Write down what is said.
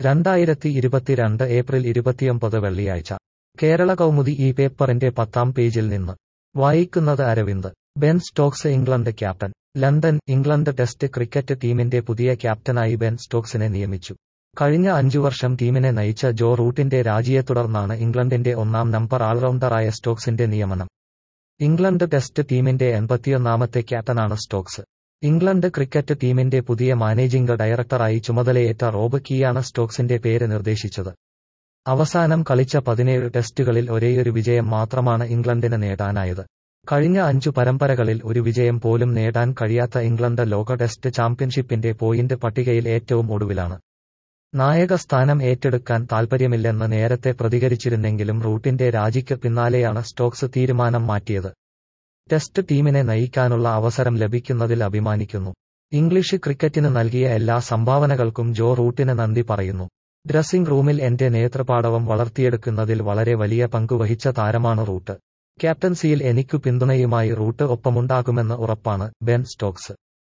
രണ്ടായിരത്തി ഇരുപത്തിരണ്ട് ഏപ്രിൽ ഇരുപത്തിയൊമ്പത് വെള്ളിയാഴ്ച കേരള കൗമുദി ഈ പേപ്പറിന്റെ പത്താം പേജിൽ നിന്ന് വായിക്കുന്നത് Aravind Ben Stokes England captain London England test cricket ടീമിന്റെ പുതിയ ക്യാപ്റ്റനായി ബെൻ സ്റ്റോക്സിനെ നിയമിച്ചു കഴിഞ്ഞ അഞ്ചു വർഷം ടീമിനെ നയിച്ച ജോ റൂട്ടിന്റെ രാജിയെ തുടർന്നാണ് ഇംഗ്ലണ്ടിന്റെ ഒന്നാം നമ്പർ ഓൾറൗണ്ടറായ സ്റ്റോക്സിന്റെ നിയമനം ഇംഗ്ലണ്ട് ടെസ്റ്റ് ടീമിന്റെ എൺപത്തിയൊന്നാമത്തെ ക്യാപ്റ്റനാണ് സ്റ്റോക്സ് ഇംഗ്ലണ്ട് ക്രിക്കറ്റ് ടീമിന്റെ പുതിയ മാനേജിംഗ് ഡയറക്ടറായി ചുമതലയേറ്റ റോബ് കീയാണ് സ്റ്റോക്സിന്റെ പേര് നിർദ്ദേശിച്ചത് അവസാനം കളിച്ച പതിനേഴ് ടെസ്റ്റുകളിൽ ഒരേയൊരു വിജയം മാത്രമാണ് ഇംഗ്ലണ്ടിന് നേടാനായത് കഴിഞ്ഞ അഞ്ചു പരമ്പരകളിൽ ഒരു വിജയം പോലും നേടാൻ കഴിയാത്ത ഇംഗ്ലണ്ട് ലോക ടെസ്റ്റ് ചാമ്പ്യൻഷിപ്പിന്റെ പോയിന്റ് പട്ടികയിൽ ഏറ്റവും ഒടുവിലാണ് നായക സ്ഥാനം ഏറ്റെടുക്കാൻ താൽപര്യമില്ലെന്ന് നേരത്തെ പ്രതികരിച്ചിരുന്നെങ്കിലും റൂട്ടിന്റെ രാജിക്ക് പിന്നാലെയാണ് സ്റ്റോക്സ് തീരുമാനം മാറ്റിയത് ടെസ്റ്റ് ടീമിനെ നയിക്കാനുള്ള അവസരം ലഭിക്കുന്നതിൽ അഭിമാനിക്കുന്നു ഇംഗ്ലീഷ് ക്രിക്കറ്റിന് നൽകിയ എല്ലാ സംഭാവനകൾക്കും ജോ റൂട്ടിന് നന്ദി പറയുന്നു ഡ്രസ്സിംഗ് റൂമിൽ എന്റെ നേതൃപാടവം വളർത്തിയെടുക്കുന്നതിൽ വളരെ വലിയ പങ്കുവഹിച്ച താരമാണ് റൂട്ട് ക്യാപ്റ്റൻസിയിൽ എനിക്കു പിന്തുണയുമായി റൂട്ട് ഒപ്പമുണ്ടാകുമെന്ന് ഉറപ്പാണ് ബെൻ സ്റ്റോക്സ്